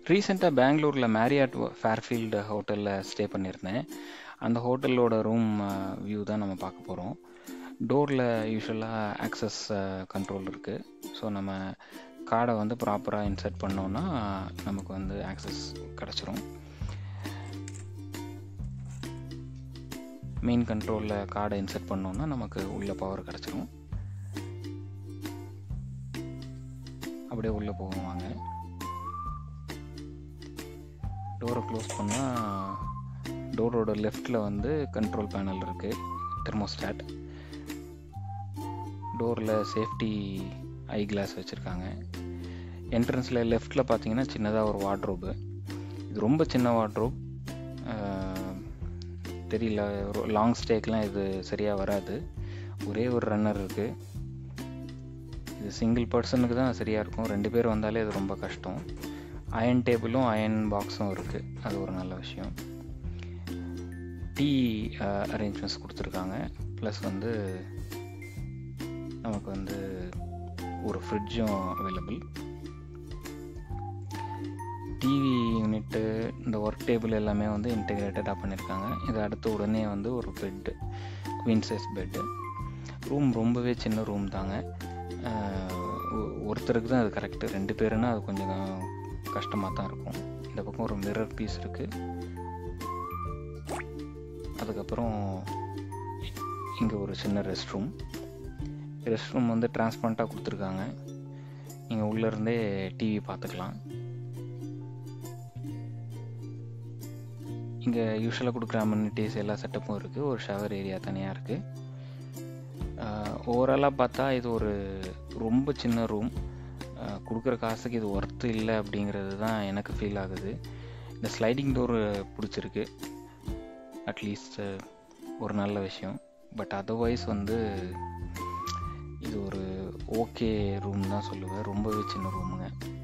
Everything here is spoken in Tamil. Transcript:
ரீசெண்டாக பெங்களூரில் மேரியாட் ஃபேர்ஃபீல்டு ஹோட்டலில் ஸ்டே பண்ணியிருந்தேன் அந்த ஹோட்டலோட ரூம் வியூ தான் நம்ம பார்க்க போகிறோம் டோரில் யூஸ்வலாக ஆக்சஸ் கண்ட்ரோல் இருக்குது ஸோ நம்ம கார்டை வந்து ப்ராப்பராக இன்சர்ட் பண்ணோன்னா நமக்கு வந்து ஆக்சஸ் கிடச்சிரும் மெயின் கண்ட்ரோலில் கார்டை இன்சர்ட் பண்ணோன்னா நமக்கு உள்ள பவர் கிடச்சிரும் அப்படியே உள்ளே போவாங்க டோரை க்ளோஸ் பண்ணால் டோரோட லெஃப்டில் வந்து கண்ட்ரோல் பேனல் இருக்குது தெர்மோஸ்டாட் டோரில் சேஃப்டி ஐ கிளாஸ் வச்சுருக்காங்க என்ட்ரன்ஸில் லெஃப்டில் பார்த்தீங்கன்னா சின்னதாக ஒரு வார்ட்ரோபு இது ரொம்ப சின்ன வார்ட்ரோப் தெரியல லாங் ஸ்டேக்கெலாம் இது சரியாக வராது ஒரே ஒரு ரன்னர் இருக்குது இது சிங்கிள் பர்சனுக்கு தான் சரியாக இருக்கும் ரெண்டு பேர் வந்தாலே இது ரொம்ப கஷ்டம் அயன் டேபிளும் அயன் பாக்ஸும் இருக்குது அது ஒரு நல்ல விஷயம் டீ அரேஞ்ச்மெண்ட்ஸ் கொடுத்துருக்காங்க ப்ளஸ் வந்து நமக்கு வந்து ஒரு ஃப்ரிட்ஜும் அவைலபிள் டிவி யூனிட்டு இந்த ஒர்க் டேபிள் எல்லாமே வந்து இன்டெகிரேட்டடாக பண்ணியிருக்காங்க இது அடுத்த உடனே வந்து ஒரு bed queen size bed room ரொம்பவே சின்ன ரூம் தாங்க ஒருத்தருக்கு தான் அது கரெக்டு ரெண்டு பேருனா அது கொஞ்சம் கஷ்டமாக தான் இருக்கும் இந்த பக்கம் ஒரு மிரர் பீஸ் இருக்குது அதுக்கப்புறம் இங்கே ஒரு சின்ன ரெஸ்ட் ரூம் ரெஸ்ட் ரூம் வந்து டிரான்ஸ்பரண்ட்டாக கொடுத்துருக்காங்க நீங்கள் உள்ளேருந்தே டிவி பார்த்துக்கலாம் இங்கே யூஸ்வலாக கொடுக்குற அம்யூனிட்டிஸ் எல்லா செட்டப்பும் இருக்குது ஒரு ஷவர் ஏரியா தனியாக இருக்குது ஓவராலாக பார்த்தா இது ஒரு ரொம்ப சின்ன ரூம் கொடுக்குற காசுக்கு இது ஒர்த்து இல்லை அப்படிங்கிறது தான் எனக்கு ஃபீல் ஆகுது இந்த ஸ்லைடிங் டோர் பிடிச்சிருக்கு அட்லீஸ்ட் ஒரு நல்ல விஷயம் பட் அதர்வைஸ் வந்து இது ஒரு ஓகே ரூம் தான் சொல்லுவேன் ரொம்பவே சின்ன ரூமுங்க